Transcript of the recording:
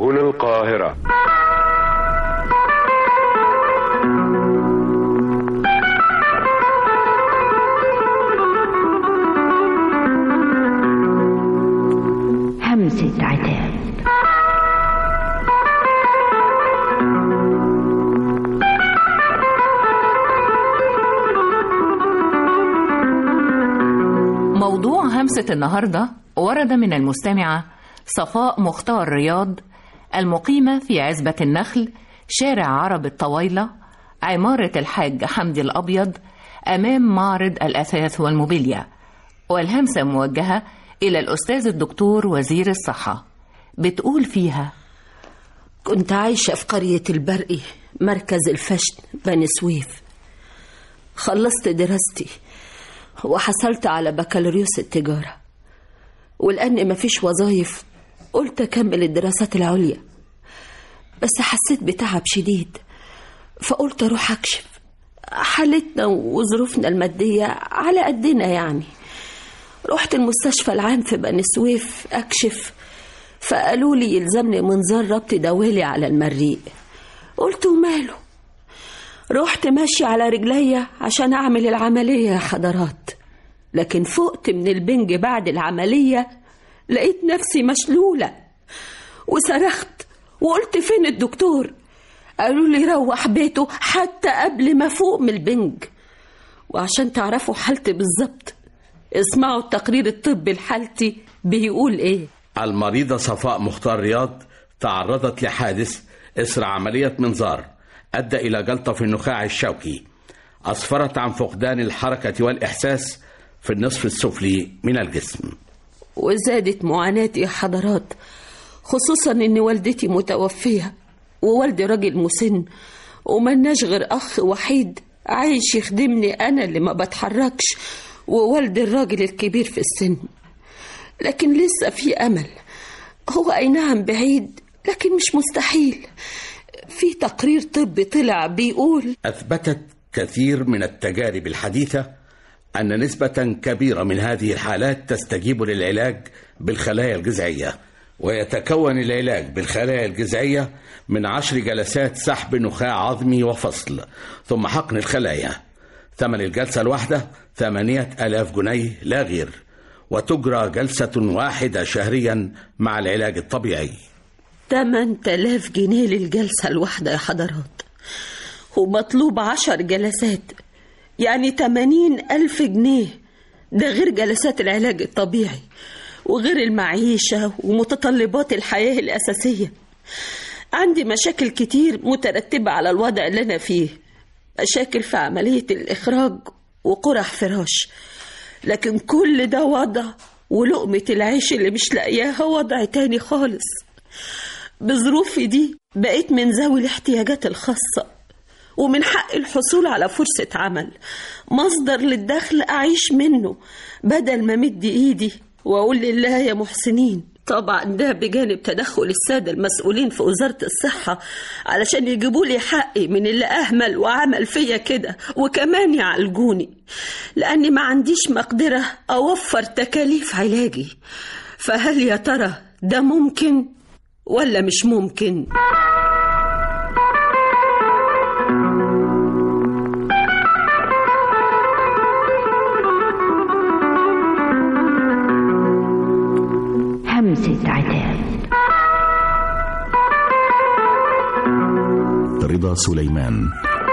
هنا القاهرة همسة عتاب موضوع همسة النهاردة ورد من المستمعة صفاء مختار رياض المقيمة في عزبة النخل شارع عرب الطويلة عمارة الحاج حمدي الأبيض أمام معرض الأثاث والموبيليا والهمسة موجهة إلى الأستاذ الدكتور وزير الصحة بتقول فيها كنت عايشة في قرية البرقي مركز الفشن بني سويف خلصت دراستي وحصلت على بكالوريوس التجارة ولأن مفيش وظايف قلت أكمل الدراسات العليا بس حسيت بتعب شديد فقلت أروح أكشف حالتنا وظروفنا المادية على قدنا يعني رحت المستشفى العام في بني سويف أكشف فقالوا لي يلزمني منظار ربط دوالي على المريء قلت وماله رحت ماشي على رجليا عشان أعمل العملية يا حضرات لكن فقت من البنج بعد العملية لقيت نفسي مشلولة وصرخت وقلت فين الدكتور قالوا لي روح بيته حتى قبل ما فوق من البنج وعشان تعرفوا حالتي بالظبط اسمعوا التقرير الطبي لحالتي بيقول ايه المريضة صفاء مختار رياض تعرضت لحادث إثر عملية منظار أدى إلى جلطة في النخاع الشوكي أسفرت عن فقدان الحركة والإحساس في النصف السفلي من الجسم وزادت معاناتي يا حضرات خصوصا ان والدتي متوفية ووالدي راجل مسن وملناش غير اخ وحيد عايش يخدمني انا اللي ما بتحركش ووالدي الراجل الكبير في السن لكن لسه في امل هو اي نعم بعيد لكن مش مستحيل في تقرير طبي طلع بيقول أثبتت كثير من التجارب الحديثة أن نسبة كبيرة من هذه الحالات تستجيب للعلاج بالخلايا الجذعية ويتكون العلاج بالخلايا الجذعية من عشر جلسات سحب نخاع عظمي وفصل ثم حقن الخلايا ثمن الجلسة الواحدة ثمانية ألاف جنيه لا غير وتجرى جلسة واحدة شهريا مع العلاج الطبيعي 8000 جنيه للجلسة الواحدة يا حضرات ومطلوب عشر جلسات يعني 80 ألف جنيه ده غير جلسات العلاج الطبيعي وغير المعيشة ومتطلبات الحياة الأساسية عندي مشاكل كتير مترتبة على الوضع اللي أنا فيه مشاكل في عملية الإخراج وقرح فراش لكن كل ده وضع ولقمة العيش اللي مش لاقياها وضع تاني خالص بظروفي دي بقيت من ذوي الاحتياجات الخاصة ومن حق الحصول على فرصة عمل مصدر للدخل أعيش منه بدل ما مد إيدي وأقول لله يا محسنين طبعا ده بجانب تدخل السادة المسؤولين في وزارة الصحة علشان يجيبوا لي حقي من اللي أهمل وعمل فيا كده وكمان يعالجوني لأني ما عنديش مقدرة أوفر تكاليف علاجي فهل يا ترى ده ممكن ولا مش ممكن؟ همسة عتاب رضا سليمان